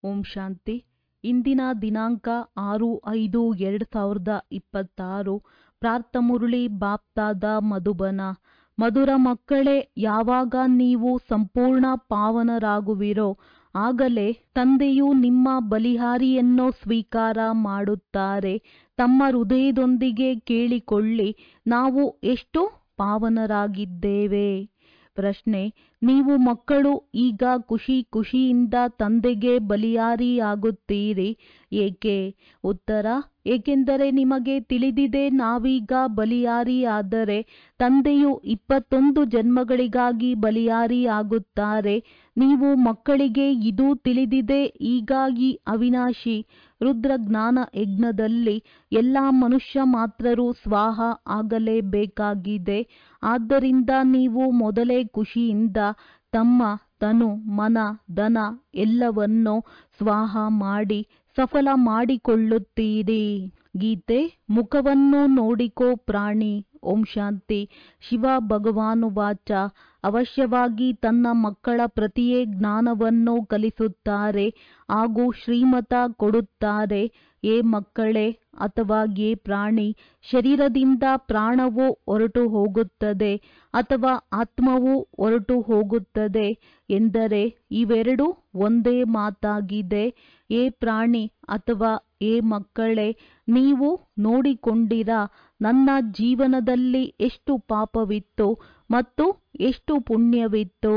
ಓಂ ಶಾಂತಿ ಇಂದಿನ ದಿನಾಂಕ ಆರು ಐದು ಎರಡು ಸಾವಿರದ ಇಪ್ಪತ್ತಾರು ಪ್ರಾರ್ಥಮುರಳಿ ಬಾಪ್ತಾದ ಮಧುಬನ ಮಧುರ ಮಕ್ಕಳೇ ಯಾವಾಗ ನೀವು ಸಂಪೂರ್ಣ ಪಾವನರಾಗುವಿರೋ ಆಗಲೇ ತಂದೆಯು ನಿಮ್ಮ ಬಲಿಹಾರಿಯನ್ನು ಸ್ವೀಕಾರ ಮಾಡುತ್ತಾರೆ ತಮ್ಮ ಹೃದಯದೊಂದಿಗೆ ಕೇಳಿಕೊಳ್ಳಿ ನಾವು ಎಷ್ಟು ಪಾವನರಾಗಿದ್ದೇವೆ ಪ್ರಶ್ನೆ ನೀವು ಮಕ್ಕಳು ಈಗ ಖುಷಿ ಖುಷಿಯಿಂದ ತಂದೆಗೆ ಬಲಿಯಾರಿಯಾಗುತ್ತೀರಿ ಏಕೆ ಉತ್ತರ ಏಕೆಂದರೆ ನಿಮಗೆ ತಿಳಿದಿದೆ ನಾವೀಗ ಬಲಿಯಾರಿಯಾದರೆ ತಂದೆಯು ಇಪ್ಪತ್ತೊಂದು ಜನ್ಮಗಳಿಗಾಗಿ ಬಲಿಯಾರಿಯಾಗುತ್ತಾರೆ ನೀವು ಮಕ್ಕಳಿಗೆ ಇದು ತಿಳಿದಿದೆ ಈಗ ಈ ಅವಿನಾಶಿ ರುದ್ರ ಜ್ಞಾನ ಯಜ್ಞದಲ್ಲಿ ಎಲ್ಲ ಮನುಷ್ಯ ಮಾತ್ರರು ಸ್ವಾಹ ಆಗಲೇಬೇಕಾಗಿದೆ ಆದ್ದರಿಂದ ನೀವು ಮೊದಲೇ ಖುಷಿಯಿಂದ ತಮ್ಮ ತನು ಮನ ಧನ ಎಲ್ಲವನ್ನೂ ಸ್ವಾಹ ಮಾಡಿ ಸಫಲ ಮಾಡಿಕೊಳ್ಳುತ್ತೀರಿ ಗೀತೆ ಮುಖವನ್ನು ನೋಡಿಕೋ ಪ್ರಾಣಿ ಓಂ ಶಾಂತಿ ಶಿವ ಭಗವಾನುವಾಚ ಅವಶ್ಯವಾಗಿ ತನ್ನ ಮಕ್ಕಳ ಪ್ರತಿಯೇ ಜ್ಞಾನವನ್ನು ಕಲಿಸುತ್ತಾರೆ ಹಾಗೂ ಶ್ರೀಮತ ಕೊಡುತ್ತಾರೆ ಏ ಮಕ್ಕಳೇ ಅಥವಾ ಏ ಪ್ರಾಣಿ ಶರೀರದಿಂದ ಪ್ರಾಣವು ಹೊರಟು ಹೋಗುತ್ತದೆ ಅಥವಾ ಆತ್ಮವು ಹೊರಟು ಹೋಗುತ್ತದೆ ಎಂದರೆ ಇವೆರಡು ಒಂದೇ ಮಾತಾಗಿದೆ ಏ ಪ್ರಾಣಿ ಅಥವಾ ಏ ಮಕ್ಕಳೇ ನೀವು ನೋಡಿಕೊಂಡಿರಾ ನನ್ನ ಜೀವನದಲ್ಲಿ ಎಷ್ಟು ಪಾಪವಿತ್ತು ಮತ್ತು ಎಷ್ಟು ಪುಣ್ಯವಿತ್ತು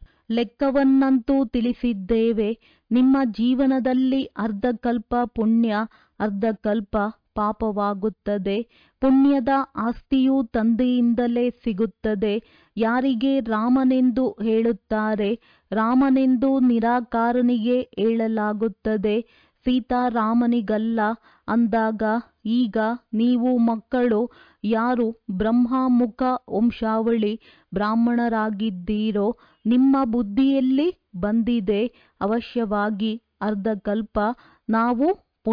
ಲೆಕ್ಕವನ್ನಂತೂ ತಿಳಿಸಿದ್ದೇವೆ ನಿಮ್ಮ ಜೀವನದಲ್ಲಿ ಅರ್ಧಕಲ್ಪ ಪುಣ್ಯ ಅರ್ಧಕಲ್ಪ ಪಾಪವಾಗುತ್ತದೆ ಪುಣ್ಯದ ಆಸ್ತಿಯು ತಂದೆಯಿಂದಲೇ ಸಿಗುತ್ತದೆ ಯಾರಿಗೆ ರಾಮನೆಂದು ಹೇಳುತ್ತಾರೆ ರಾಮನೆಂದು ನಿರಾಕಾರನಿಗೆ ಹೇಳಲಾಗುತ್ತದೆ ಸೀತಾರಾಮನಿಗಲ್ಲ ಅಂದಾಗ ಈಗ ನೀವು ಮಕ್ಕಳು ಯಾರು ಬ್ರಹ್ಮಮುಖ ವಂಶಾವಳಿ ಬ್ರಾಹ್ಮಣರಾಗಿದ್ದೀರೋ ನಿಮ್ಮ ಬುದ್ಧಿಯಲ್ಲಿ ಬಂದಿದೆ ಅವಶ್ಯವಾಗಿ ಅರ್ಧಕಲ್ಪ ನಾವು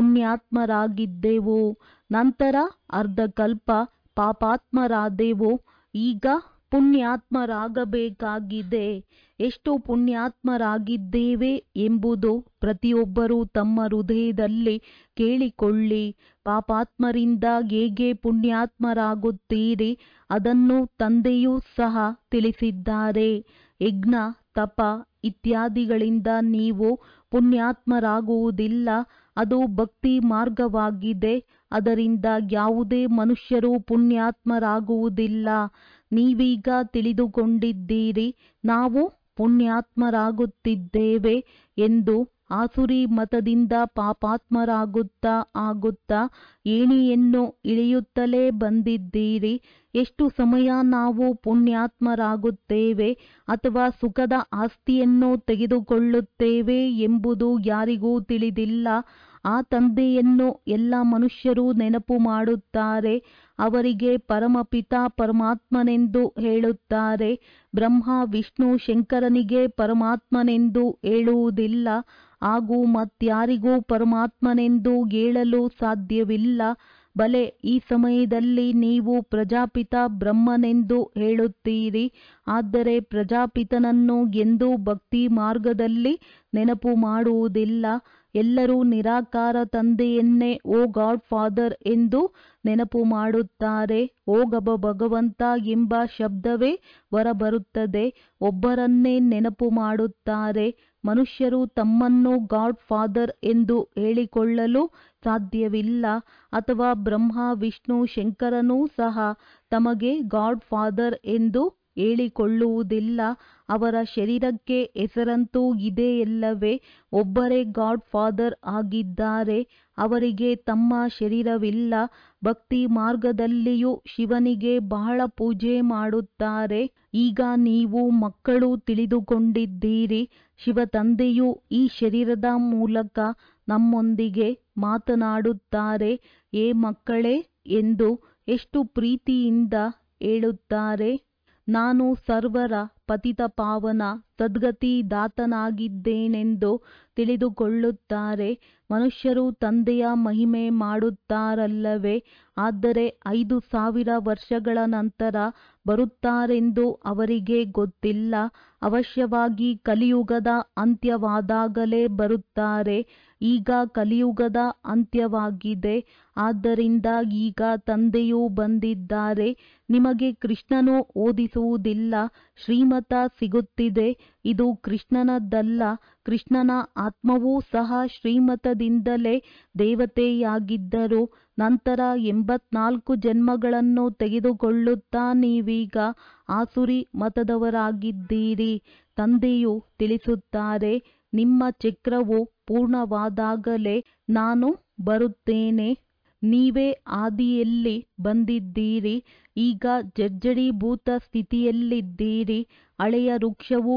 ಪುಣ್ಯಾತ್ಮರಾಗಿದ್ದೆವು ನಂತರ ಅರ್ಧಕಲ್ಪ ಪಾಪಾತ್ಮರಾದೆವು ಈಗ ಪುಣ್ಯಾತ್ಮರಾಗಬೇಕಾಗಿದೆ ಎಷ್ಟು ಪುಣ್ಯಾತ್ಮರಾಗಿದ್ದೇವೆ ಎಂಬುದು ಪ್ರತಿಯೊಬ್ಬರೂ ತಮ್ಮ ಹೃದಯದಲ್ಲಿ ಕೇಳಿಕೊಳ್ಳಿ ಪಾಪಾತ್ಮರಿಂದ ಹೇಗೆ ಪುಣ್ಯಾತ್ಮರಾಗುತ್ತೀರಿ ಅದನ್ನು ತಂದೆಯೂ ಸಹ ತಿಳಿಸಿದ್ದಾರೆ ಯಜ್ಞ ತಪ ಇತ್ಯಾದಿಗಳಿಂದ ನೀವು ಪುಣ್ಯಾತ್ಮರಾಗುವುದಿಲ್ಲ ಅದು ಭಕ್ತಿ ಮಾರ್ಗವಾಗಿದೆ ಅದರಿಂದ ಯಾವುದೇ ಮನುಷ್ಯರು ಪುಣ್ಯಾತ್ಮರಾಗುವುದಿಲ್ಲ ನೀವೀಗ ತಿಳಿದುಕೊಂಡಿದ್ದೀರಿ ನಾವು ಪುಣ್ಯಾತ್ಮರಾಗುತ್ತಿದ್ದೇವೆ ಎಂದು ಆಸುರಿ ಮತದಿಂದ ಪಾಪಾತ್ಮರಾಗುತ್ತಾ ಆಗುತ್ತಾ ಏಣಿಯನ್ನು ಇಳಿಯುತ್ತಲೇ ಬಂದಿದ್ದೀರಿ ಎಷ್ಟು ಸಮಯ ನಾವು ಪುಣ್ಯಾತ್ಮರಾಗುತ್ತೇವೆ ಅಥವಾ ಸುಖದ ಆಸ್ತಿಯನ್ನು ತೆಗೆದುಕೊಳ್ಳುತ್ತೇವೆ ಎಂಬುದು ಯಾರಿಗೂ ತಿಳಿದಿಲ್ಲ ಆ ತಂದೆಯನ್ನು ಎಲ್ಲ ಮನುಷ್ಯರು ನೆನಪು ಮಾಡುತ್ತಾರೆ ಅವರಿಗೆ ಪರಮಪಿತ ಪರಮಾತ್ಮನೆಂದು ಹೇಳುತ್ತಾರೆ ಬ್ರಹ್ಮ ವಿಷ್ಣು ಶಂಕರನಿಗೆ ಪರಮಾತ್ಮನೆಂದು ಹೇಳುವುದಿಲ್ಲ ಹಾಗೂ ಮತ್ಯಾರಿಗೂ ಪರಮಾತ್ಮನೆಂದು ಹೇಳಲು ಸಾಧ್ಯವಿಲ್ಲ ಬಲೆ ಈ ಸಮಯದಲ್ಲಿ ನೀವು ಪ್ರಜಾಪಿತ ಬ್ರಹ್ಮನೆಂದು ಹೇಳುತ್ತೀರಿ ಆದರೆ ಪ್ರಜಾಪಿತನನ್ನು ಎಂದೂ ಭಕ್ತಿ ಮಾರ್ಗದಲ್ಲಿ ನೆನಪು ಮಾಡುವುದಿಲ್ಲ ಎಲ್ಲರೂ ನಿರಾಕಾರ ತಂದೆಯನ್ನೇ ಓ ಗಾಡ್ ಫಾದರ್ ಎಂದು ನೆನಪು ಮಾಡುತ್ತಾರೆ ಓ ಗಬ ಭಗವಂತ ಎಂಬ ಶಬ್ದವೇ ಹೊರಬರುತ್ತದೆ ಒಬ್ಬರನ್ನೇ ನೆನಪು ಮಾಡುತ್ತಾರೆ ಮನುಷ್ಯರು ತಮ್ಮನ್ನು ಗಾಡ್ ಫಾದರ್ ಎಂದು ಹೇಳಿಕೊಳ್ಳಲು ಸಾಧ್ಯವಿಲ್ಲ ಅಥವಾ ಬ್ರಹ್ಮ ವಿಷ್ಣು ಶಂಕರನೂ ಸಹ ತಮಗೆ ಗಾಡ್ ಫಾದರ್ ಎಂದು ಹೇಳಿಕೊಳ್ಳುವುದಿಲ್ಲ ಅವರ ಶರೀರಕ್ಕೆ ಹೆಸರಂತೂ ಇದೆಯಲ್ಲವೇ ಒಬ್ಬರೇ ಗಾಡ್ ಫಾದರ್ ಆಗಿದ್ದಾರೆ ಅವರಿಗೆ ತಮ್ಮ ಶರೀರವಿಲ್ಲ ಭಕ್ತಿ ಮಾರ್ಗದಲ್ಲಿಯೂ ಶಿವನಿಗೆ ಬಹಳ ಪೂಜೆ ಮಾಡುತ್ತಾರೆ ಈಗ ನೀವು ಮಕ್ಕಳು ತಿಳಿದುಕೊಂಡಿದ್ದೀರಿ ಶಿವ ತಂದೆಯು ಈ ಶರೀರದ ಮೂಲಕ ನಮ್ಮೊಂದಿಗೆ ಮಾತನಾಡುತ್ತಾರೆ ಏ ಮಕ್ಕಳೇ ಎಂದು ಎಷ್ಟು ಪ್ರೀತಿಯಿಂದ ಹೇಳುತ್ತಾರೆ ನಾನು ಸರ್ವರ ಪತಿತ ಪಾವನ ಸದ್ಗತಿ ದಾತನಾಗಿದ್ದೇನೆಂದು ತಿಳಿದುಕೊಳ್ಳುತ್ತಾರೆ ಮನುಷ್ಯರು ತಂದೆಯ ಮಹಿಮೆ ಮಾಡುತ್ತಾರಲ್ಲವೇ ಆದರೆ ಐದು ಸಾವಿರ ವರ್ಷಗಳ ನಂತರ ಬರುತ್ತಾರೆಂದು ಅವರಿಗೆ ಗೊತ್ತಿಲ್ಲ ಅವಶ್ಯವಾಗಿ ಕಲಿಯುಗದ ಅಂತ್ಯವಾದಾಗಲೇ ಬರುತ್ತಾರೆ ಈಗ ಕಲಿಯುಗದ ಅಂತ್ಯವಾಗಿದೆ ಆದ್ದರಿಂದ ಈಗ ತಂದೆಯೂ ಬಂದಿದ್ದಾರೆ ನಿಮಗೆ ಕೃಷ್ಣನು ಓದಿಸುವುದಿಲ್ಲ ಶ್ರೀಮತ ಸಿಗುತ್ತಿದೆ ಇದು ಕೃಷ್ಣನದ್ದಲ್ಲ ಕೃಷ್ಣನ ಆತ್ಮವೂ ಸಹ ಶ್ರೀಮತದಿಂದಲೇ ದೇವತೆಯಾಗಿದ್ದರು ನಂತರ ಎಂಬತ್ನಾಲ್ಕು ಜನ್ಮಗಳನ್ನು ತೆಗೆದುಕೊಳ್ಳುತ್ತಾ ನೀವೀಗ ಆಸುರಿ ಮತದವರಾಗಿದ್ದೀರಿ ತಂದೆಯು ತಿಳಿಸುತ್ತಾರೆ ನಿಮ್ಮ ಚಕ್ರವು ಪೂರ್ಣವಾದಾಗಲೇ ನಾನು ಬರುತ್ತೇನೆ ನೀವೇ ಆದಿಯಲ್ಲಿ ಬಂದಿದ್ದೀರಿ ಈಗ ಜರ್ಜಡೀಭೂತ ಸ್ಥಿತಿಯಲ್ಲಿದ್ದೀರಿ ಹಳೆಯ ವೃಕ್ಷವು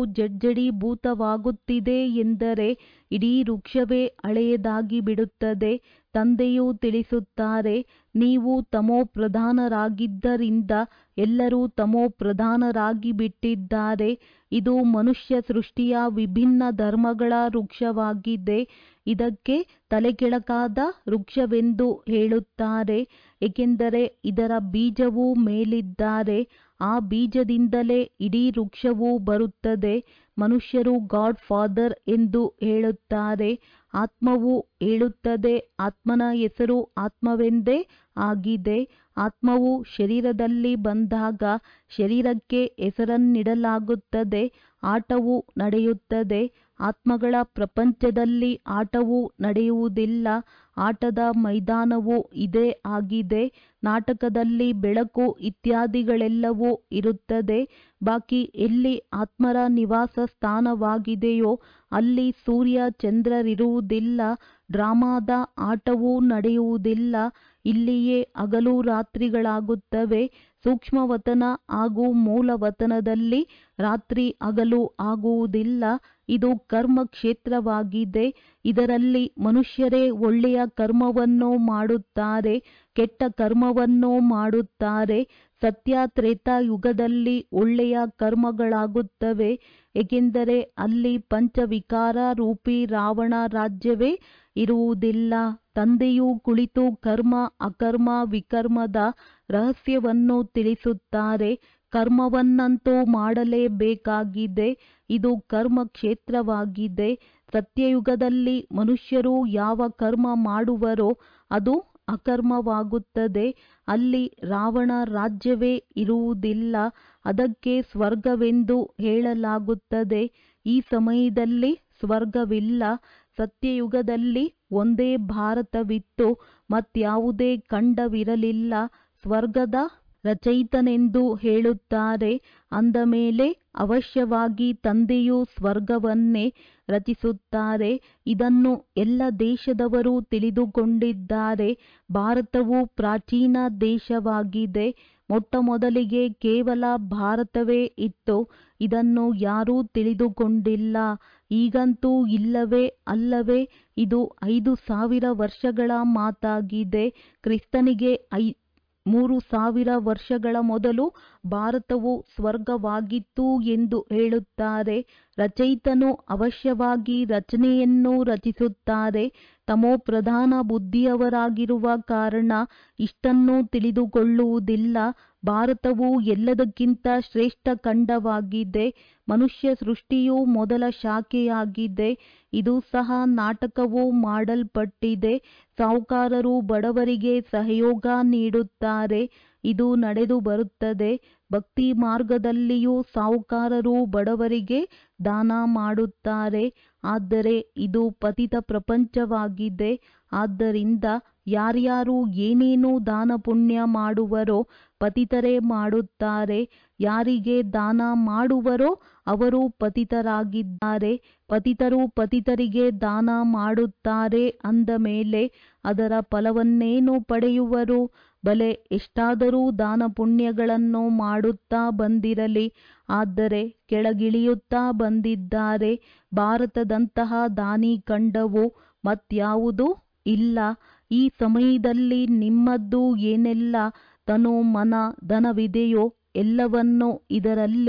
ಜರ್ಜಡೀಭೂತವಾಗುತ್ತಿದೆ ಎಂದರೆ ಇಡೀ ವೃಕ್ಷವೇ ಹಳೆಯದಾಗಿ ಬಿಡುತ್ತದೆ ತಂದೆಯು ತಿಳಿಸುತ್ತಾರೆ ನೀವು ತಮೋ ಪ್ರಧಾನರಾಗಿದ್ದರಿಂದ ಎಲ್ಲರೂ ತಮೋ ಪ್ರಧಾನರಾಗಿ ಬಿಟ್ಟಿದ್ದಾರೆ ಇದು ಮನುಷ್ಯ ಸೃಷ್ಟಿಯ ವಿಭಿನ್ನ ಧರ್ಮಗಳ ವೃಕ್ಷವಾಗಿದೆ ಇದಕ್ಕೆ ತಲೆಕೆಳಕಾದ ವೃಕ್ಷವೆಂದು ಹೇಳುತ್ತಾರೆ ಏಕೆಂದರೆ ಇದರ ಬೀಜವು ಮೇಲಿದ್ದಾರೆ ಆ ಬೀಜದಿಂದಲೇ ಇಡೀ ವೃಕ್ಷವು ಬರುತ್ತದೆ ಮನುಷ್ಯರು ಗಾಡ್ ಫಾದರ್ ಎಂದು ಹೇಳುತ್ತಾರೆ ಆತ್ಮವು ಹೇಳುತ್ತದೆ ಆತ್ಮನ ಹೆಸರು ಆತ್ಮವೆಂದೇ ಆಗಿದೆ ಆತ್ಮವು ಶರೀರದಲ್ಲಿ ಬಂದಾಗ ಶರೀರಕ್ಕೆ ಹೆಸರನ್ನಿಡಲಾಗುತ್ತದೆ ಆಟವು ನಡೆಯುತ್ತದೆ ಆತ್ಮಗಳ ಪ್ರಪಂಚದಲ್ಲಿ ಆಟವು ನಡೆಯುವುದಿಲ್ಲ ಆಟದ ಮೈದಾನವು ಇದೇ ಆಗಿದೆ ನಾಟಕದಲ್ಲಿ ಬೆಳಕು ಇತ್ಯಾದಿಗಳೆಲ್ಲವೂ ಇರುತ್ತದೆ ಬಾಕಿ ಎಲ್ಲಿ ಆತ್ಮರ ನಿವಾಸ ಸ್ಥಾನವಾಗಿದೆಯೋ ಅಲ್ಲಿ ಸೂರ್ಯ ಚಂದ್ರರಿರುವುದಿಲ್ಲ ಡ್ರಾಮಾದ ಆಟವೂ ನಡೆಯುವುದಿಲ್ಲ ಇಲ್ಲಿಯೇ ಹಗಲು ರಾತ್ರಿಗಳಾಗುತ್ತವೆ ಸೂಕ್ಷ್ಮವತನ ಹಾಗೂ ಮೂಲವತನದಲ್ಲಿ ರಾತ್ರಿ ಹಗಲು ಆಗುವುದಿಲ್ಲ ಇದು ಕರ್ಮ ಕ್ಷೇತ್ರವಾಗಿದೆ ಇದರಲ್ಲಿ ಮನುಷ್ಯರೇ ಒಳ್ಳೆಯ ಕರ್ಮವನ್ನು ಮಾಡುತ್ತಾರೆ ಕೆಟ್ಟ ಕರ್ಮವನ್ನು ಮಾಡುತ್ತಾರೆ ಸತ್ಯ ತ್ರೇತಾ ಯುಗದಲ್ಲಿ ಒಳ್ಳೆಯ ಕರ್ಮಗಳಾಗುತ್ತವೆ ಏಕೆಂದರೆ ಅಲ್ಲಿ ಪಂಚವಿಕಾರ ರೂಪಿ ರಾವಣ ರಾಜ್ಯವೇ ಇರುವುದಿಲ್ಲ ತಂದೆಯು ಕುಳಿತು ಕರ್ಮ ಅಕರ್ಮ ವಿಕರ್ಮದ ರಹಸ್ಯವನ್ನು ತಿಳಿಸುತ್ತಾರೆ ಕರ್ಮವನ್ನಂತೂ ಮಾಡಲೇಬೇಕಾಗಿದೆ ಇದು ಕರ್ಮ ಕ್ಷೇತ್ರವಾಗಿದೆ ಸತ್ಯಯುಗದಲ್ಲಿ ಮನುಷ್ಯರು ಯಾವ ಕರ್ಮ ಮಾಡುವರೋ ಅದು ಅಕರ್ಮವಾಗುತ್ತದೆ ಅಲ್ಲಿ ರಾವಣ ರಾಜ್ಯವೇ ಇರುವುದಿಲ್ಲ ಅದಕ್ಕೆ ಸ್ವರ್ಗವೆಂದು ಹೇಳಲಾಗುತ್ತದೆ ಈ ಸಮಯದಲ್ಲಿ ಸ್ವರ್ಗವಿಲ್ಲ ಸತ್ಯಯುಗದಲ್ಲಿ ಒಂದೇ ಭಾರತವಿತ್ತು ಮತ್ಯಾವುದೇ ಖಂಡವಿರಲಿಲ್ಲ ಸ್ವರ್ಗದ ರಚಯಿತನೆಂದು ಹೇಳುತ್ತಾರೆ ಅಂದ ಮೇಲೆ ಅವಶ್ಯವಾಗಿ ತಂದೆಯು ಸ್ವರ್ಗವನ್ನೇ ರಚಿಸುತ್ತಾರೆ ಇದನ್ನು ಎಲ್ಲ ದೇಶದವರು ತಿಳಿದುಕೊಂಡಿದ್ದಾರೆ ಭಾರತವು ಪ್ರಾಚೀನ ದೇಶವಾಗಿದೆ ಮೊಟ್ಟಮೊದಲಿಗೆ ಕೇವಲ ಭಾರತವೇ ಇತ್ತು ಇದನ್ನು ಯಾರೂ ತಿಳಿದುಕೊಂಡಿಲ್ಲ ಈಗಂತೂ ಇಲ್ಲವೇ ಅಲ್ಲವೇ ಇದು ಐದು ಸಾವಿರ ವರ್ಷಗಳ ಮಾತಾಗಿದೆ ಕ್ರಿಸ್ತನಿಗೆ ಐ ಮೂರು ಸಾವಿರ ವರ್ಷಗಳ ಮೊದಲು ಭಾರತವು ಸ್ವರ್ಗವಾಗಿತ್ತು ಎಂದು ಹೇಳುತ್ತಾರೆ ರಚಯಿತನು ಅವಶ್ಯವಾಗಿ ರಚನೆಯನ್ನು ರಚಿಸುತ್ತಾರೆ ತಮೋ ಪ್ರಧಾನ ಬುದ್ಧಿಯವರಾಗಿರುವ ಕಾರಣ ಇಷ್ಟನ್ನೂ ತಿಳಿದುಕೊಳ್ಳುವುದಿಲ್ಲ ಭಾರತವು ಎಲ್ಲದಕ್ಕಿಂತ ಶ್ರೇಷ್ಠ ಖಂಡವಾಗಿದೆ ಮನುಷ್ಯ ಸೃಷ್ಟಿಯು ಮೊದಲ ಶಾಖೆಯಾಗಿದೆ ಇದು ಸಹ ನಾಟಕವು ಮಾಡಲ್ಪಟ್ಟಿದೆ ಸಾಹುಕಾರರು ಬಡವರಿಗೆ ಸಹಯೋಗ ನೀಡುತ್ತಾರೆ ಇದು ನಡೆದು ಬರುತ್ತದೆ ಭಕ್ತಿ ಮಾರ್ಗದಲ್ಲಿಯೂ ಸಾಹುಕಾರರು ಬಡವರಿಗೆ ದಾನ ಮಾಡುತ್ತಾರೆ ಆದರೆ ಇದು ಪತಿತ ಪ್ರಪಂಚವಾಗಿದೆ ಆದ್ದರಿಂದ ಯಾರ್ಯಾರು ಏನೇನು ದಾನ ಪುಣ್ಯ ಮಾಡುವರೋ ಪತಿತರೇ ಮಾಡುತ್ತಾರೆ ಯಾರಿಗೆ ದಾನ ಮಾಡುವರೋ ಅವರು ಪತಿತರಾಗಿದ್ದಾರೆ ಪತಿತರು ಪತಿತರಿಗೆ ದಾನ ಮಾಡುತ್ತಾರೆ ಅಂದ ಮೇಲೆ ಅದರ ಫಲವನ್ನೇನು ಪಡೆಯುವರು ಬಲೆ ಎಷ್ಟಾದರೂ ದಾನ ಪುಣ್ಯಗಳನ್ನು ಮಾಡುತ್ತಾ ಬಂದಿರಲಿ ಆದರೆ ಕೆಳಗಿಳಿಯುತ್ತಾ ಬಂದಿದ್ದಾರೆ ಭಾರತದಂತಹ ದಾನಿ ಖಂಡವು ಮತ್ಯಾವುದೂ ಇಲ್ಲ ಈ ಸಮಯದಲ್ಲಿ ನಿಮ್ಮದು ಏನೆಲ್ಲ ತನು ಮನ ಧನವಿದೆಯೋ ಎಲ್ಲವನ್ನೂ ಇದರಲ್ಲಿ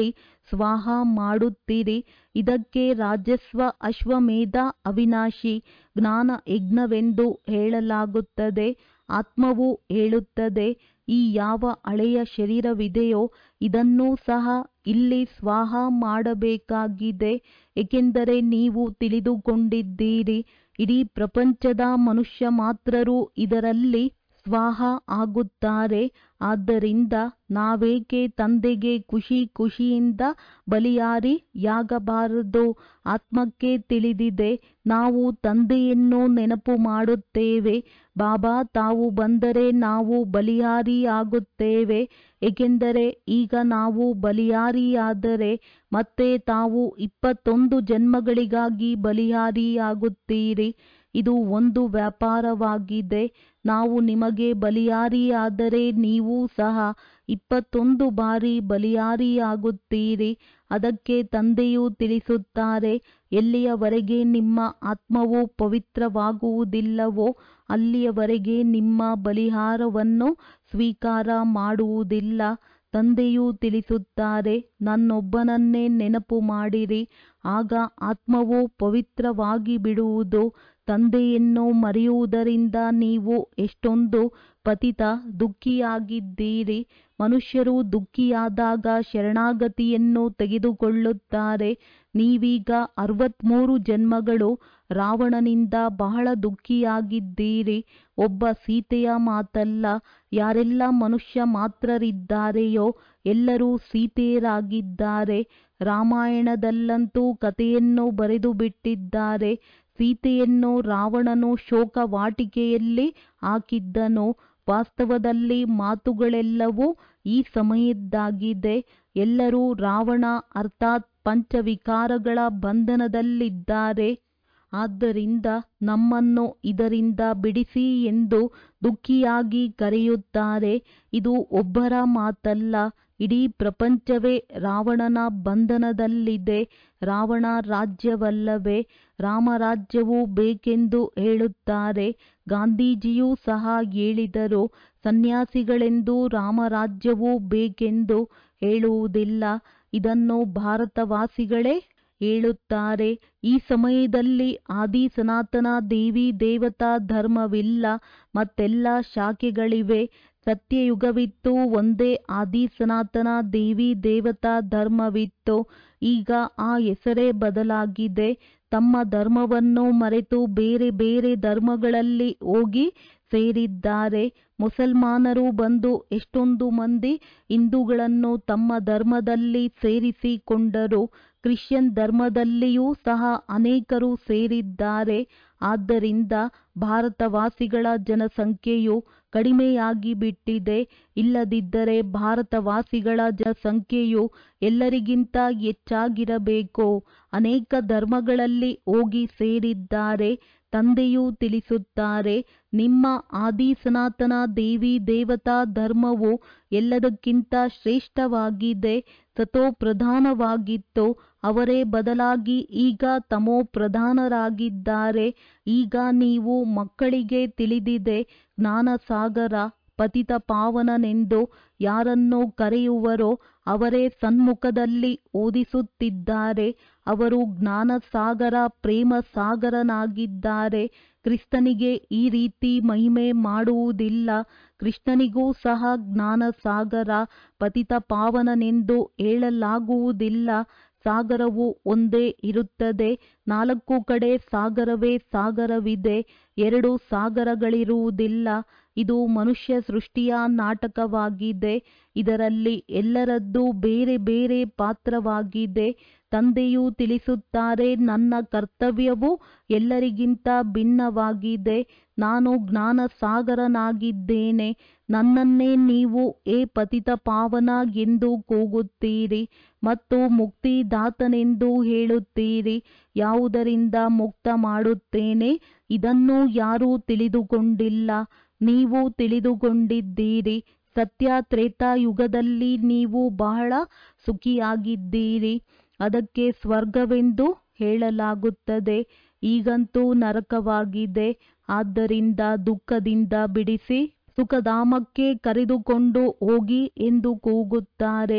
ಸ್ವಾಹ ಮಾಡುತ್ತೀರಿ ಇದಕ್ಕೆ ರಾಜಸ್ವ ಅಶ್ವಮೇಧ ಅವಿನಾಶಿ ಜ್ಞಾನ ಯಜ್ಞವೆಂದು ಹೇಳಲಾಗುತ್ತದೆ ಆತ್ಮವು ಹೇಳುತ್ತದೆ ಈ ಯಾವ ಹಳೆಯ ಶರೀರವಿದೆಯೋ ಇದನ್ನೂ ಸಹ ಇಲ್ಲಿ ಸ್ವಾಹ ಮಾಡಬೇಕಾಗಿದೆ ಏಕೆಂದರೆ ನೀವು ತಿಳಿದುಕೊಂಡಿದ್ದೀರಿ ಇಡೀ ಪ್ರಪಂಚದ ಮನುಷ್ಯ ಮಾತ್ರರು ಇದರಲ್ಲಿ ಸ್ವಾಹ ಆಗುತ್ತಾರೆ ಆದ್ದರಿಂದ ನಾವೇಕೆ ತಂದೆಗೆ ಖುಷಿ ಖುಷಿಯಿಂದ ಬಲಿಯಾರಿಯಾಗಬಾರದು ಆತ್ಮಕ್ಕೆ ತಿಳಿದಿದೆ ನಾವು ತಂದೆಯನ್ನು ನೆನಪು ಮಾಡುತ್ತೇವೆ ಬಾಬಾ ತಾವು ಬಂದರೆ ನಾವು ಬಲಿಯಾರಿಯಾಗುತ್ತೇವೆ ಏಕೆಂದರೆ ಈಗ ನಾವು ಬಲಿಯಾರಿಯಾದರೆ ಮತ್ತೆ ತಾವು ಇಪ್ಪತ್ತೊಂದು ಜನ್ಮಗಳಿಗಾಗಿ ಬಲಿಯಾರಿಯಾಗುತ್ತೀರಿ ಇದು ಒಂದು ವ್ಯಾಪಾರವಾಗಿದೆ ನಾವು ನಿಮಗೆ ಬಲಿಯಾರಿಯಾದರೆ ನೀವು ಸಹ ಇಪ್ಪತ್ತೊಂದು ಬಾರಿ ಬಲಿಯಾರಿಯಾಗುತ್ತೀರಿ ಅದಕ್ಕೆ ತಂದೆಯು ತಿಳಿಸುತ್ತಾರೆ ಎಲ್ಲಿಯವರೆಗೆ ನಿಮ್ಮ ಆತ್ಮವು ಪವಿತ್ರವಾಗುವುದಿಲ್ಲವೋ ಅಲ್ಲಿಯವರೆಗೆ ನಿಮ್ಮ ಬಲಿಹಾರವನ್ನು ಸ್ವೀಕಾರ ಮಾಡುವುದಿಲ್ಲ ತಂದೆಯು ತಿಳಿಸುತ್ತಾರೆ ನನ್ನೊಬ್ಬನನ್ನೇ ನೆನಪು ಮಾಡಿರಿ ಆಗ ಆತ್ಮವು ಪವಿತ್ರವಾಗಿ ಬಿಡುವುದು ತಂದೆಯನ್ನು ಮರೆಯುವುದರಿಂದ ನೀವು ಎಷ್ಟೊಂದು ಪತಿತ ದುಃಖಿಯಾಗಿದ್ದೀರಿ ಮನುಷ್ಯರು ದುಃಖಿಯಾದಾಗ ಶರಣಾಗತಿಯನ್ನು ತೆಗೆದುಕೊಳ್ಳುತ್ತಾರೆ ನೀವೀಗ ಅರವತ್ಮೂರು ಜನ್ಮಗಳು ರಾವಣನಿಂದ ಬಹಳ ದುಃಖಿಯಾಗಿದ್ದೀರಿ ಒಬ್ಬ ಸೀತೆಯ ಮಾತಲ್ಲ ಯಾರೆಲ್ಲ ಮನುಷ್ಯ ಮಾತ್ರರಿದ್ದಾರೆಯೋ ಎಲ್ಲರೂ ಸೀತೆಯರಾಗಿದ್ದಾರೆ ರಾಮಾಯಣದಲ್ಲಂತೂ ಕಥೆಯನ್ನು ಬರೆದು ಬಿಟ್ಟಿದ್ದಾರೆ ಸೀತೆಯನ್ನು ರಾವಣನು ಶೋಕವಾಟಿಕೆಯಲ್ಲಿ ಹಾಕಿದ್ದನು ವಾಸ್ತವದಲ್ಲಿ ಮಾತುಗಳೆಲ್ಲವೂ ಈ ಸಮಯದ್ದಾಗಿದೆ ಎಲ್ಲರೂ ರಾವಣ ಅರ್ಥಾತ್ ಪಂಚವಿಕಾರಗಳ ಬಂಧನದಲ್ಲಿದ್ದಾರೆ ಆದ್ದರಿಂದ ನಮ್ಮನ್ನು ಇದರಿಂದ ಬಿಡಿಸಿ ಎಂದು ದುಃಖಿಯಾಗಿ ಕರೆಯುತ್ತಾರೆ ಇದು ಒಬ್ಬರ ಮಾತಲ್ಲ ಇಡೀ ಪ್ರಪಂಚವೇ ರಾವಣನ ಬಂಧನದಲ್ಲಿದೆ ರಾವಣ ರಾಜ್ಯವಲ್ಲವೇ ರಾಮರಾಜ್ಯವು ಬೇಕೆಂದು ಹೇಳುತ್ತಾರೆ ಗಾಂಧೀಜಿಯೂ ಸಹ ಹೇಳಿದರು ಸನ್ಯಾಸಿಗಳೆಂದು ರಾಮರಾಜ್ಯವೂ ಬೇಕೆಂದು ಹೇಳುವುದಿಲ್ಲ ಇದನ್ನು ಭಾರತವಾಸಿಗಳೇ ಹೇಳುತ್ತಾರೆ ಈ ಸಮಯದಲ್ಲಿ ಆದಿ ಸನಾತನ ದೇವಿ ದೇವತಾ ಧರ್ಮವಿಲ್ಲ ಮತ್ತೆಲ್ಲ ಶಾಖೆಗಳಿವೆ ಸತ್ಯಯುಗವಿತ್ತು ಒಂದೇ ಆದಿ ಸನಾತನ ದೇವಿ ದೇವತಾ ಧರ್ಮವಿತ್ತು ಈಗ ಆ ಹೆಸರೇ ಬದಲಾಗಿದೆ ತಮ್ಮ ಧರ್ಮವನ್ನು ಮರೆತು ಬೇರೆ ಬೇರೆ ಧರ್ಮಗಳಲ್ಲಿ ಹೋಗಿ ಸೇರಿದ್ದಾರೆ ಮುಸಲ್ಮಾನರು ಬಂದು ಎಷ್ಟೊಂದು ಮಂದಿ ಹಿಂದೂಗಳನ್ನು ತಮ್ಮ ಧರ್ಮದಲ್ಲಿ ಸೇರಿಸಿಕೊಂಡರು ಕ್ರಿಶ್ಚಿಯನ್ ಧರ್ಮದಲ್ಲಿಯೂ ಸಹ ಅನೇಕರು ಸೇರಿದ್ದಾರೆ ಆದ್ದರಿಂದ ಭಾರತವಾಸಿಗಳ ಜನಸಂಖ್ಯೆಯು ಕಡಿಮೆಯಾಗಿ ಬಿಟ್ಟಿದೆ ಇಲ್ಲದಿದ್ದರೆ ಭಾರತವಾಸಿಗಳ ಜನಸಂಖ್ಯೆಯು ಎಲ್ಲರಿಗಿಂತ ಹೆಚ್ಚಾಗಿರಬೇಕು ಅನೇಕ ಧರ್ಮಗಳಲ್ಲಿ ಹೋಗಿ ಸೇರಿದ್ದಾರೆ ತಂದೆಯು ತಿಳಿಸುತ್ತಾರೆ ನಿಮ್ಮ ಆದಿ ಸನಾತನ ದೇವಿ ದೇವತಾ ಧರ್ಮವು ಎಲ್ಲದಕ್ಕಿಂತ ಶ್ರೇಷ್ಠವಾಗಿದೆ ಸತೋ ಪ್ರಧಾನವಾಗಿತ್ತು ಅವರೇ ಬದಲಾಗಿ ಈಗ ತಮೋ ಪ್ರಧಾನರಾಗಿದ್ದಾರೆ ಈಗ ನೀವು ಮಕ್ಕಳಿಗೆ ತಿಳಿದಿದೆ ಜ್ಞಾನಸಾಗರ ಪತಿತ ಪಾವನನೆಂದು ಯಾರನ್ನು ಕರೆಯುವರೋ ಅವರೇ ಸನ್ಮುಖದಲ್ಲಿ ಓದಿಸುತ್ತಿದ್ದಾರೆ ಅವರು ಜ್ಞಾನಸಾಗರ ಪ್ರೇಮ ಸಾಗರನಾಗಿದ್ದಾರೆ ಕ್ರಿಸ್ತನಿಗೆ ಈ ರೀತಿ ಮಹಿಮೆ ಮಾಡುವುದಿಲ್ಲ ಕೃಷ್ಣನಿಗೂ ಸಹ ಜ್ಞಾನಸಾಗರ ಪತಿತ ಪಾವನನೆಂದು ಹೇಳಲಾಗುವುದಿಲ್ಲ ಸಾಗರವು ಒಂದೇ ಇರುತ್ತದೆ ನಾಲ್ಕು ಕಡೆ ಸಾಗರವೇ ಸಾಗರವಿದೆ ಎರಡು ಸಾಗರಗಳಿರುವುದಿಲ್ಲ ಇದು ಮನುಷ್ಯ ಸೃಷ್ಟಿಯ ನಾಟಕವಾಗಿದೆ ಇದರಲ್ಲಿ ಎಲ್ಲರದ್ದು ಬೇರೆ ಬೇರೆ ಪಾತ್ರವಾಗಿದೆ ತಂದೆಯು ತಿಳಿಸುತ್ತಾರೆ ನನ್ನ ಕರ್ತವ್ಯವು ಎಲ್ಲರಿಗಿಂತ ಭಿನ್ನವಾಗಿದೆ ನಾನು ಜ್ಞಾನ ಸಾಗರನಾಗಿದ್ದೇನೆ ನನ್ನನ್ನೇ ನೀವು ಏ ಪತಿತ ಪಾವನ ಎಂದು ಕೂಗುತ್ತೀರಿ ಮತ್ತು ಮುಕ್ತಿದಾತನೆಂದು ಹೇಳುತ್ತೀರಿ ಯಾವುದರಿಂದ ಮುಕ್ತ ಮಾಡುತ್ತೇನೆ ಇದನ್ನು ಯಾರೂ ತಿಳಿದುಕೊಂಡಿಲ್ಲ ನೀವು ತಿಳಿದುಕೊಂಡಿದ್ದೀರಿ ಸತ್ಯ ತ್ರೇತಾಯುಗದಲ್ಲಿ ನೀವು ಬಹಳ ಸುಖಿಯಾಗಿದ್ದೀರಿ ಅದಕ್ಕೆ ಸ್ವರ್ಗವೆಂದು ಹೇಳಲಾಗುತ್ತದೆ ಈಗಂತೂ ನರಕವಾಗಿದೆ ಆದ್ದರಿಂದ ದುಃಖದಿಂದ ಬಿಡಿಸಿ ಸುಖಧಾಮಕ್ಕೆ ಕರೆದುಕೊಂಡು ಹೋಗಿ ಎಂದು ಕೂಗುತ್ತಾರೆ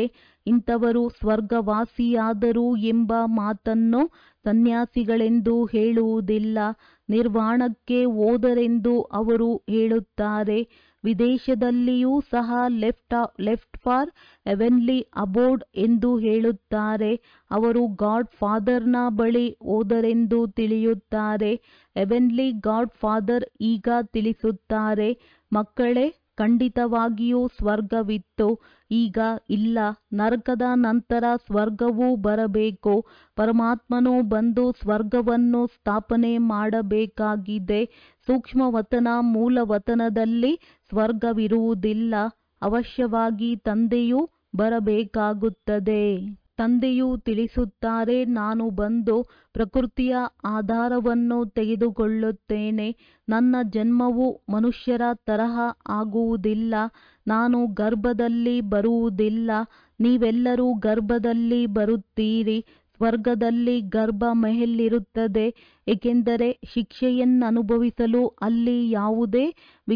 ಇಂಥವರು ಸ್ವರ್ಗವಾಸಿಯಾದರು ಎಂಬ ಮಾತನ್ನು ಸನ್ಯಾಸಿಗಳೆಂದು ಹೇಳುವುದಿಲ್ಲ ನಿರ್ವಾಣಕ್ಕೆ ಹೋದರೆಂದು ಅವರು ಹೇಳುತ್ತಾರೆ ವಿದೇಶದಲ್ಲಿಯೂ ಸಹ left left for heavenly abode ಎಂದು ಹೇಳುತ್ತಾರೆ ಅವರು ಗಾಡ್ ಫಾದರ್ನ ಬಳಿ ಹೋದರೆಂದು ತಿಳಿಯುತ್ತಾರೆ ಹೆವೆನ್ಲಿ ಗಾಡ್ ಫಾದರ್ ಈಗ ತಿಳಿಸುತ್ತಾರೆ ಮಕ್ಕಳೇ ಖಂಡಿತವಾಗಿಯೂ ಸ್ವರ್ಗವಿತ್ತು ಈಗ ಇಲ್ಲ ನರಕದ ನಂತರ ಸ್ವರ್ಗವೂ ಬರಬೇಕು ಪರಮಾತ್ಮನು ಬಂದು ಸ್ವರ್ಗವನ್ನು ಸ್ಥಾಪನೆ ಮಾಡಬೇಕಾಗಿದೆ ಸೂಕ್ಷ್ಮವತನ ಮೂಲವತನದಲ್ಲಿ ಸ್ವರ್ಗವಿರುವುದಿಲ್ಲ ಅವಶ್ಯವಾಗಿ ತಂದೆಯು ಬರಬೇಕಾಗುತ್ತದೆ ತಂದೆಯು ತಿಳಿಸುತ್ತಾರೆ ನಾನು ಬಂದು ಪ್ರಕೃತಿಯ ಆಧಾರವನ್ನು ತೆಗೆದುಕೊಳ್ಳುತ್ತೇನೆ ನನ್ನ ಜನ್ಮವು ಮನುಷ್ಯರ ತರಹ ಆಗುವುದಿಲ್ಲ ನಾನು ಗರ್ಭದಲ್ಲಿ ಬರುವುದಿಲ್ಲ ನೀವೆಲ್ಲರೂ ಗರ್ಭದಲ್ಲಿ ಬರುತ್ತೀರಿ ಸ್ವರ್ಗದಲ್ಲಿ ಗರ್ಭ ಮೆಹಲಿರುತ್ತದೆ ಏಕೆಂದರೆ ಶಿಕ್ಷೆಯನ್ನನುಭವಿಸಲು ಅಲ್ಲಿ ಯಾವುದೇ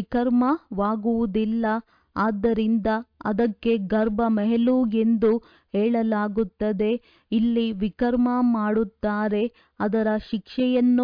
ವಿಕರ್ಮವಾಗುವುದಿಲ್ಲ ಆದ್ದರಿಂದ ಅದಕ್ಕೆ ಗರ್ಭ ಮೆಹಲು ಎಂದು ಹೇಳಲಾಗುತ್ತದೆ ಇಲ್ಲಿ ವಿಕರ್ಮ ಮಾಡುತ್ತಾರೆ ಅದರ ಶಿಕ್ಷೆಯನ್ನು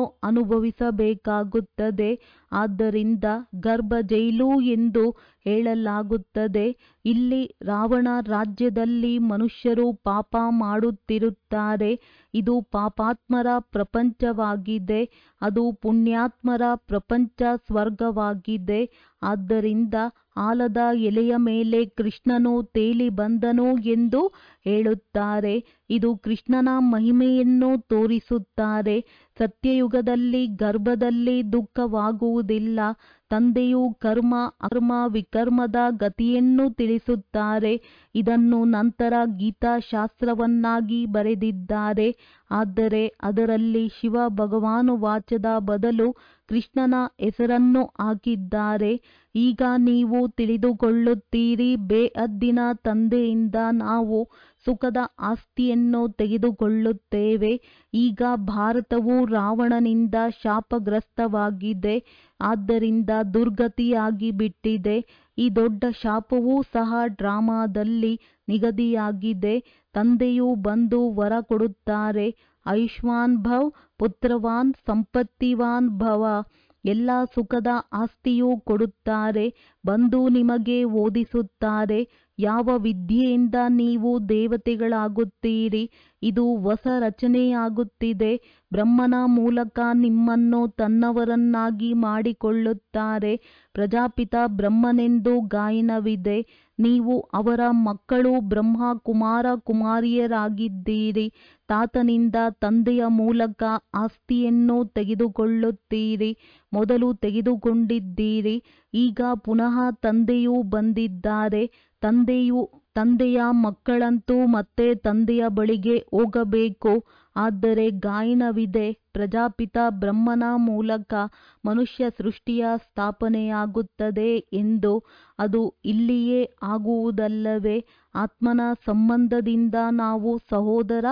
ಅನುಭವಿಸಬೇಕಾಗುತ್ತದೆ ಆದ್ದರಿಂದ ಗರ್ಭ ಜೈಲು ಎಂದು ಹೇಳಲಾಗುತ್ತದೆ ಇಲ್ಲಿ ರಾವಣ ರಾಜ್ಯದಲ್ಲಿ ಮನುಷ್ಯರು ಪಾಪ ಮಾಡುತ್ತಿರುತ್ತಾರೆ ಇದು ಪಾಪಾತ್ಮರ ಪ್ರಪಂಚವಾಗಿದೆ ಅದು ಪುಣ್ಯಾತ್ಮರ ಪ್ರಪಂಚ ಸ್ವರ್ಗವಾಗಿದೆ ಆದ್ದರಿಂದ ಆಲದ ಎಲೆಯ ಮೇಲೆ ಕೃಷ್ಣನು ತೇಲಿ ಬಂದನು ಎಂದು ಹೇಳುತ್ತಾರೆ ಇದು ಕೃಷ್ಣನ ಮಹಿಮೆಯನ್ನು ತೋರಿಸುತ್ತಾರೆ ಸತ್ಯಯುಗದಲ್ಲಿ ಗರ್ಭದಲ್ಲಿ ದುಃಖವಾಗುವುದಿಲ್ಲ ತಂದೆಯು ಕರ್ಮ ಅಕರ್ಮ ವಿಕರ್ಮದ ಗತಿಯನ್ನು ತಿಳಿಸುತ್ತಾರೆ ಇದನ್ನು ನಂತರ ಗೀತಾಶಾಸ್ತ್ರವನ್ನಾಗಿ ಬರೆದಿದ್ದಾರೆ ಆದರೆ ಅದರಲ್ಲಿ ಶಿವ ಭಗವಾನುವಾಚದ ಬದಲು ಕೃಷ್ಣನ ಹೆಸರನ್ನು ಹಾಕಿದ್ದಾರೆ ಈಗ ನೀವು ತಿಳಿದುಕೊಳ್ಳುತ್ತೀರಿ ಬೇಅದ್ದಿನ ತಂದೆಯಿಂದ ನಾವು ಸುಖದ ಆಸ್ತಿಯನ್ನು ತೆಗೆದುಕೊಳ್ಳುತ್ತೇವೆ ಈಗ ಭಾರತವು ರಾವಣನಿಂದ ಶಾಪಗ್ರಸ್ತವಾಗಿದೆ ಆದ್ದರಿಂದ ದುರ್ಗತಿಯಾಗಿ ಬಿಟ್ಟಿದೆ ಈ ದೊಡ್ಡ ಶಾಪವೂ ಸಹ ಡ್ರಾಮಾದಲ್ಲಿ ನಿಗದಿಯಾಗಿದೆ ತಂದೆಯು ಬಂದು ವರ ಕೊಡುತ್ತಾರೆ ಆಯುಷ್ಮಾನ್ ಭವ್ ಪುತ್ರವಾನ್ ಸಂಪತ್ತಿವಾನ್ ಭವ ಎಲ್ಲ ಸುಖದ ಆಸ್ತಿಯೂ ಕೊಡುತ್ತಾರೆ ಬಂದು ನಿಮಗೆ ಓದಿಸುತ್ತಾರೆ ಯಾವ ವಿದ್ಯೆಯಿಂದ ನೀವು ದೇವತೆಗಳಾಗುತ್ತೀರಿ ಇದು ಹೊಸ ರಚನೆಯಾಗುತ್ತಿದೆ ಬ್ರಹ್ಮನ ಮೂಲಕ ನಿಮ್ಮನ್ನು ತನ್ನವರನ್ನಾಗಿ ಮಾಡಿಕೊಳ್ಳುತ್ತಾರೆ ಪ್ರಜಾಪಿತ ಬ್ರಹ್ಮನೆಂದು ಗಾಯನವಿದೆ ನೀವು ಅವರ ಮಕ್ಕಳು ಬ್ರಹ್ಮ ಕುಮಾರ ಕುಮಾರಿಯರಾಗಿದ್ದೀರಿ ತಾತನಿಂದ ತಂದೆಯ ಮೂಲಕ ಆಸ್ತಿಯನ್ನು ತೆಗೆದುಕೊಳ್ಳುತ್ತೀರಿ ಮೊದಲು ತೆಗೆದುಕೊಂಡಿದ್ದೀರಿ ಈಗ ಪುನಃ ತಂದೆಯು ಬಂದಿದ್ದಾರೆ ತಂದೆಯು ತಂದೆಯ ಮಕ್ಕಳಂತೂ ಮತ್ತೆ ತಂದೆಯ ಬಳಿಗೆ ಹೋಗಬೇಕು ಆದರೆ ಗಾಯನವಿದೆ ಪ್ರಜಾಪಿತ ಬ್ರಹ್ಮನ ಮೂಲಕ ಮನುಷ್ಯ ಸೃಷ್ಟಿಯ ಸ್ಥಾಪನೆಯಾಗುತ್ತದೆ ಎಂದು ಅದು ಇಲ್ಲಿಯೇ ಆಗುವುದಲ್ಲವೇ ಆತ್ಮನ ಸಂಬಂಧದಿಂದ ನಾವು ಸಹೋದರ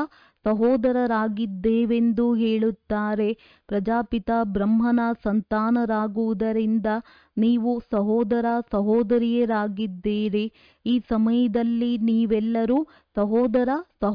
ಸಹೋದರರಾಗಿದ್ದೇವೆಂದು ಹೇಳುತ್ತಾರೆ ಪ್ರಜಾಪಿತ ಬ್ರಹ್ಮನ ಸಂತಾನರಾಗುವುದರಿಂದ ನೀವು ಸಹೋದರ ಸಹೋದರಿಯರಾಗಿದ್ದೀರಿ ಈ ಸಮಯದಲ್ಲಿ ನೀವೆಲ್ಲರೂ ಸಹೋದರ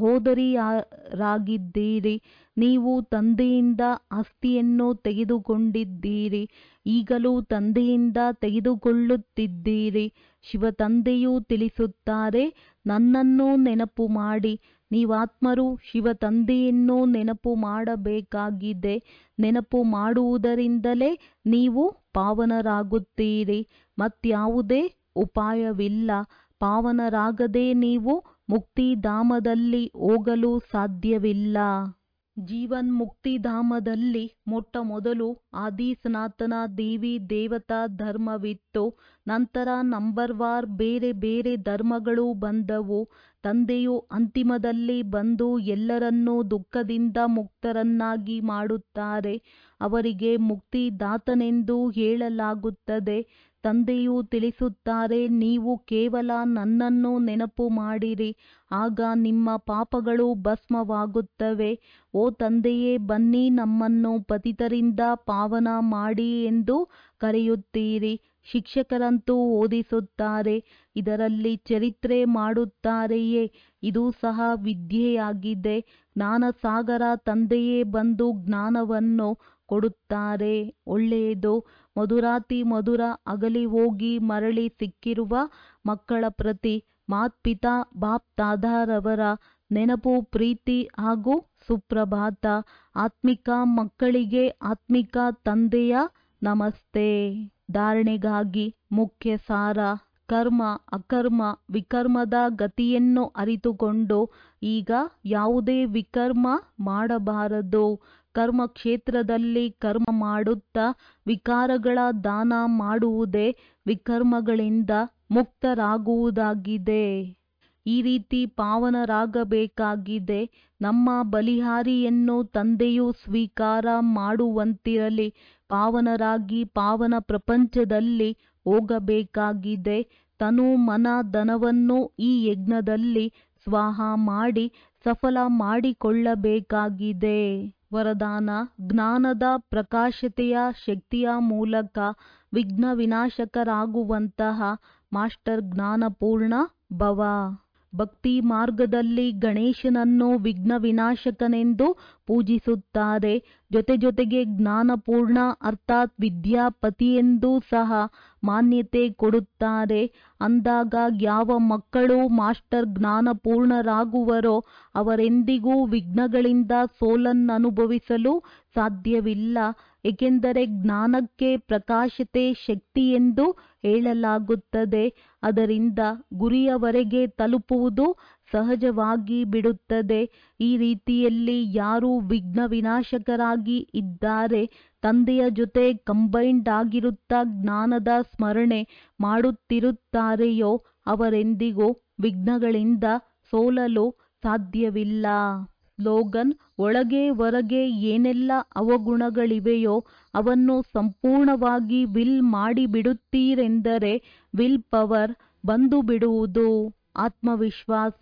ಸಹೋದರಿಯರಾಗಿದ್ದೀರಿ ನೀವು ತಂದೆಯಿಂದ ಆಸ್ತಿಯನ್ನು ತೆಗೆದುಕೊಂಡಿದ್ದೀರಿ ಈಗಲೂ ತಂದೆಯಿಂದ ತೆಗೆದುಕೊಳ್ಳುತ್ತಿದ್ದೀರಿ ಶಿವತಂದೆಯು ತಿಳಿಸುತ್ತಾರೆ ನನ್ನನ್ನು ನೆನಪು ಮಾಡಿ ನೀವಾತ್ಮರು ಶಿವತಂದೆಯನ್ನು ನೆನಪು ಮಾಡಬೇಕಾಗಿದೆ ನೆನಪು ಮಾಡುವುದರಿಂದಲೇ ನೀವು ಪಾವನರಾಗುತ್ತೀರಿ ಮತ್ಯಾವುದೇ ಉಪಾಯವಿಲ್ಲ ಪಾವನರಾಗದೆ ನೀವು ಮುಕ್ತಿಧಾಮದಲ್ಲಿ ಹೋಗಲು ಸಾಧ್ಯವಿಲ್ಲ ಜೀವನ್ ಮುಕ್ತಿಧಾಮದಲ್ಲಿ ಮೊಟ್ಟ ಮೊದಲು ಆದಿ ಸನಾತನ ದೇವಿ ದೇವತಾ ಧರ್ಮವಿತ್ತು ನಂತರ ನಂಬರ್ವಾರ್ ಬೇರೆ ಬೇರೆ ಧರ್ಮಗಳು ಬಂದವು ತಂದೆಯು ಅಂತಿಮದಲ್ಲಿ ಬಂದು ಎಲ್ಲರನ್ನೂ ದುಃಖದಿಂದ ಮುಕ್ತರನ್ನಾಗಿ ಮಾಡುತ್ತಾರೆ ಅವರಿಗೆ ಮುಕ್ತಿದಾತನೆಂದು ಹೇಳಲಾಗುತ್ತದೆ ತಂದೆಯು ತಿಳಿಸುತ್ತಾರೆ ನೀವು ಕೇವಲ ನನ್ನನ್ನು ನೆನಪು ಮಾಡಿರಿ ಆಗ ನಿಮ್ಮ ಪಾಪಗಳು ಭಸ್ಮವಾಗುತ್ತವೆ ಓ ತಂದೆಯೇ ಬನ್ನಿ ನಮ್ಮನ್ನು ಪತಿತರಿಂದ ಪಾವನ ಮಾಡಿ ಎಂದು ಕರೆಯುತ್ತೀರಿ ಶಿಕ್ಷಕರಂತೂ ಓದಿಸುತ್ತಾರೆ ಇದರಲ್ಲಿ ಚರಿತ್ರೆ ಮಾಡುತ್ತಾರೆಯೇ ಇದು ಸಹ ವಿದ್ಯೆಯಾಗಿದೆ ಜ್ಞಾನಸಾಗರ ತಂದೆಯೇ ಬಂದು ಜ್ಞಾನವನ್ನು ಕೊಡುತ್ತಾರೆ ಒಳ್ಳೆಯದು ಮಧುರಾತಿ ಮಧುರ ಅಗಲಿ ಹೋಗಿ ಮರಳಿ ಸಿಕ್ಕಿರುವ ಮಕ್ಕಳ ಪ್ರತಿ ಮಾತ್ಪಿತಾ ಬಾಪ್ ದಾದಾರವರ ನೆನಪು ಪ್ರೀತಿ ಹಾಗೂ ಸುಪ್ರಭಾತ ಆತ್ಮಿಕ ಮಕ್ಕಳಿಗೆ ಆತ್ಮಿಕ ತಂದೆಯ ನಮಸ್ತೆ ಧಾರಣೆಗಾಗಿ ಮುಖ್ಯ ಸಾರ ಕರ್ಮ ಅಕರ್ಮ ವಿಕರ್ಮದ ಗತಿಯನ್ನು ಅರಿತುಕೊಂಡು ಈಗ ಯಾವುದೇ ವಿಕರ್ಮ ಮಾಡಬಾರದು ಕರ್ಮ ಕ್ಷೇತ್ರದಲ್ಲಿ ಕರ್ಮ ಮಾಡುತ್ತಾ ವಿಕಾರಗಳ ದಾನ ಮಾಡುವುದೇ ವಿಕರ್ಮಗಳಿಂದ ಮುಕ್ತರಾಗುವುದಾಗಿದೆ ಈ ರೀತಿ ಪಾವನರಾಗಬೇಕಾಗಿದೆ ನಮ್ಮ ಬಲಿಹಾರಿಯನ್ನು ತಂದೆಯು ಸ್ವೀಕಾರ ಮಾಡುವಂತಿರಲಿ ಪಾವನರಾಗಿ ಪಾವನ ಪ್ರಪಂಚದಲ್ಲಿ ಹೋಗಬೇಕಾಗಿದೆ ತನು ಮನ ಧನವನ್ನು ಈ ಯಜ್ಞದಲ್ಲಿ ಸ್ವಾಹ ಮಾಡಿ ಸಫಲ ಮಾಡಿಕೊಳ್ಳಬೇಕಾಗಿದೆ ವರದಾನ ಜ್ಞಾನದ ಪ್ರಕಾಶತೆಯ ಶಕ್ತಿಯ ಮೂಲಕ ವಿಘ್ನ ವಿನಾಶಕರಾಗುವಂತಹ ಮಾಸ್ಟರ್ ಜ್ಞಾನಪೂರ್ಣ ಭವ ಭಕ್ತಿ ಮಾರ್ಗದಲ್ಲಿ ಗಣೇಶನನ್ನು ವಿಘ್ನ ವಿನಾಶಕನೆಂದು ಪೂಜಿಸುತ್ತಾರೆ ಜೊತೆ ಜೊತೆಗೆ ಜ್ಞಾನಪೂರ್ಣ ಅರ್ಥಾತ್ ವಿದ್ಯಾಪತಿಯೆಂದೂ ಸಹ ಮಾನ್ಯತೆ ಕೊಡುತ್ತಾರೆ ಅಂದಾಗ ಯಾವ ಮಕ್ಕಳು ಮಾಸ್ಟರ್ ಜ್ಞಾನಪೂರ್ಣರಾಗುವರೋ ಅವರೆಂದಿಗೂ ವಿಘ್ನಗಳಿಂದ ಸೋಲನ್ನನುಭವಿಸಲು ಸಾಧ್ಯವಿಲ್ಲ ಏಕೆಂದರೆ ಜ್ಞಾನಕ್ಕೆ ಪ್ರಕಾಶತೆ ಶಕ್ತಿ ಎಂದು ಹೇಳಲಾಗುತ್ತದೆ ಅದರಿಂದ ಗುರಿಯವರೆಗೆ ತಲುಪುವುದು ಸಹಜವಾಗಿ ಬಿಡುತ್ತದೆ ಈ ರೀತಿಯಲ್ಲಿ ಯಾರು ವಿಘ್ನ ವಿನಾಶಕರಾಗಿ ಇದ್ದಾರೆ ತಂದೆಯ ಜೊತೆ ಕಂಬೈಂಡ್ ಆಗಿರುತ್ತಾ ಜ್ಞಾನದ ಸ್ಮರಣೆ ಮಾಡುತ್ತಿರುತ್ತಾರೆಯೋ ಅವರೆಂದಿಗೂ ವಿಘ್ನಗಳಿಂದ ಸೋಲಲು ಸಾಧ್ಯವಿಲ್ಲ ಸ್ಲೋಗನ್ ಒಳಗೆ ಹೊರಗೆ ಏನೆಲ್ಲ ಅವಗುಣಗಳಿವೆಯೋ ಅವನ್ನು ಸಂಪೂರ್ಣವಾಗಿ ವಿಲ್ ಮಾಡಿಬಿಡುತ್ತೀರೆಂದರೆ ವಿಲ್ ಪವರ್ ಬಂದು ಬಿಡುವುದು ಆತ್ಮವಿಶ್ವಾಸ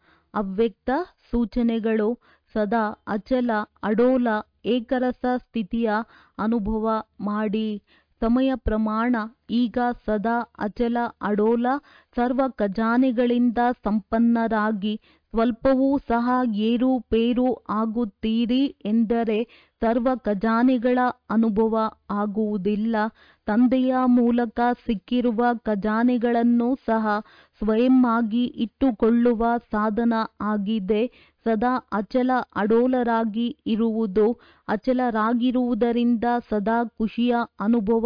ಅವ್ಯಕ್ತ ಸೂಚನೆಗಳು ಸದಾ ಅಚಲ ಅಡೋಲ ಏಕರಸ ಸ್ಥಿತಿಯ ಅನುಭವ ಮಾಡಿ ಸಮಯ ಪ್ರಮಾಣ ಈಗ ಸದಾ ಅಚಲ ಅಡೋಲ ಸರ್ವ ಖಜಾನೆಗಳಿಂದ ಸಂಪನ್ನರಾಗಿ ಸ್ವಲ್ಪವೂ ಸಹ ಏರುಪೇರು ಆಗುತ್ತೀರಿ ಎಂದರೆ ಸರ್ವ ಖಜಾನೆಗಳ ಅನುಭವ ಆಗುವುದಿಲ್ಲ ತಂದೆಯ ಮೂಲಕ ಸಿಕ್ಕಿರುವ ಖಜಾನೆಗಳನ್ನು ಸಹ ಸ್ವಯಂ ಆಗಿ ಇಟ್ಟುಕೊಳ್ಳುವ ಸಾಧನ ಆಗಿದೆ ಸದಾ ಅಚಲ ಅಡೋಲರಾಗಿ ಇರುವುದು ಅಚಲರಾಗಿರುವುದರಿಂದ ಸದಾ ಖುಷಿಯ ಅನುಭವ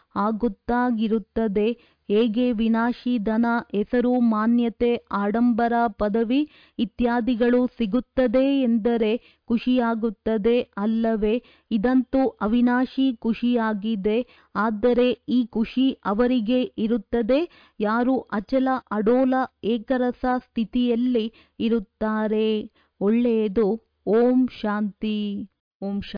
ಆಗುತ್ತಾಗಿರುತ್ತದೆ ಹೇಗೆ ವಿನಾಶಿ ಧನ ಹೆಸರು ಮಾನ್ಯತೆ ಆಡಂಬರ ಪದವಿ ಇತ್ಯಾದಿಗಳು ಸಿಗುತ್ತದೆ ಎಂದರೆ ಖುಷಿಯಾಗುತ್ತದೆ ಅಲ್ಲವೇ ಇದಂತೂ ಅವಿನಾಶಿ ಖುಷಿಯಾಗಿದೆ ಆದರೆ ಈ ಖುಷಿ ಅವರಿಗೆ ಇರುತ್ತದೆ ಯಾರು ಅಚಲ ಅಡೋಲ ಏಕರಸ ಸ್ಥಿತಿಯಲ್ಲಿ ಇರುತ್ತಾರೆ ಒಳ್ಳೆಯದು ಓಂ ಶಾಂತಿ ಓಂ ಶಾಂತಿ